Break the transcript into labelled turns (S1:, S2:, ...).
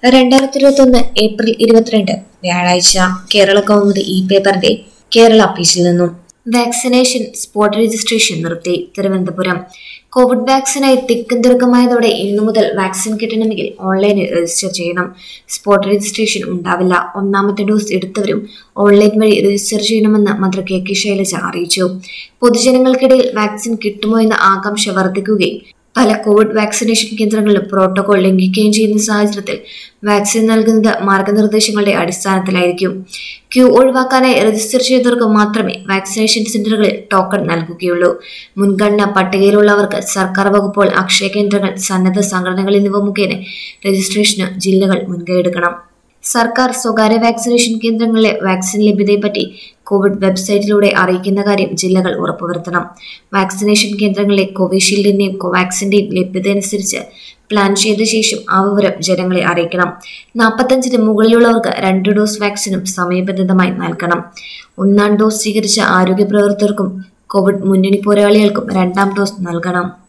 S1: രണ്ടായിരത്തി ഇരുപത്തൊന്ന് ഏപ്രിൽ ഇരുപത്തിരണ്ട് വ്യാഴാഴ്ച കേരള കൗമുദി ഇ പേപ്പറിന്റെ കേരള പേജിൽ നിന്നും വാക്സിനേഷൻ സ്പോട്ട് രജിസ്ട്രേഷൻ നിർത്തി തിരുവനന്തപുരം കോവിഡ് വാക്സിനായി തിക്കും തിരക്കുമായതോടെ ഇന്നു മുതൽ വാക്സിൻ കിട്ടണമെങ്കിൽ ഓൺലൈനിൽ രജിസ്റ്റർ ചെയ്യണം സ്പോട്ട് രജിസ്ട്രേഷൻ ഉണ്ടാവില്ല ഒന്നാമത്തെ ഡോസ് എടുത്തവരും ഓൺലൈൻ വഴി രജിസ്റ്റർ ചെയ്യണമെന്ന് മന്ത്രി കെ കെ ശൈലജ അറിയിച്ചു പൊതുജനങ്ങൾക്കിടയിൽ വാക്സിൻ കിട്ടുമോ എന്ന ആകാംക്ഷ വർദ്ധിക്കുകയും പല കോവിഡ് വാക്സിനേഷൻ കേന്ദ്രങ്ങളിലും പ്രോട്ടോകോൾ ലംഘിക്കുകയും ചെയ്യുന്ന സാഹചര്യത്തിൽ വാക്സിൻ നൽകുന്നത് മാർഗനിർദ്ദേശങ്ങളുടെ അടിസ്ഥാനത്തിലായിരിക്കും ക്യൂ ഒഴിവാക്കാനായി രജിസ്റ്റർ ചെയ്തവർക്ക് മാത്രമേ വാക്സിനേഷൻ സെന്ററുകളിൽ ടോക്കൺ നൽകുകയുള്ളൂ മുൻഗണന പട്ടികയിലുള്ളവർക്ക് സർക്കാർ വകുപ്പുകൾ അക്ഷയ കേന്ദ്രങ്ങൾ സന്നദ്ധ സംഘടനകൾ എന്നിവ മുഖേന രജിസ്ട്രേഷന് ജില്ലകൾ മുൻകൈയെടുക്കണം സർക്കാർ സ്വകാര്യ വാക്സിനേഷൻ കേന്ദ്രങ്ങളിലെ വാക്സിൻ ലഭ്യതയെപ്പറ്റി കോവിഡ് വെബ്സൈറ്റിലൂടെ അറിയിക്കുന്ന കാര്യം ജില്ലകൾ ഉറപ്പുവരുത്തണം വാക്സിനേഷൻ കേന്ദ്രങ്ങളിലെ കോവിഷീൽഡിന്റെയും കോവാക്സിന്റെയും ലഭ്യതയനുസരിച്ച് പ്ലാൻ ചെയ്ത ശേഷം ആ വിവരം ജനങ്ങളെ അറിയിക്കണം നാൽപ്പത്തഞ്ചിന് മുകളിലുള്ളവർക്ക് രണ്ട് ഡോസ് വാക്സിനും സമയബന്ധിതമായി നൽകണം ഒന്നാം ഡോസ് സ്വീകരിച്ച ആരോഗ്യ പ്രവർത്തകർക്കും കോവിഡ് മുന്നണി പോരാളികൾക്കും രണ്ടാം ഡോസ് നൽകണം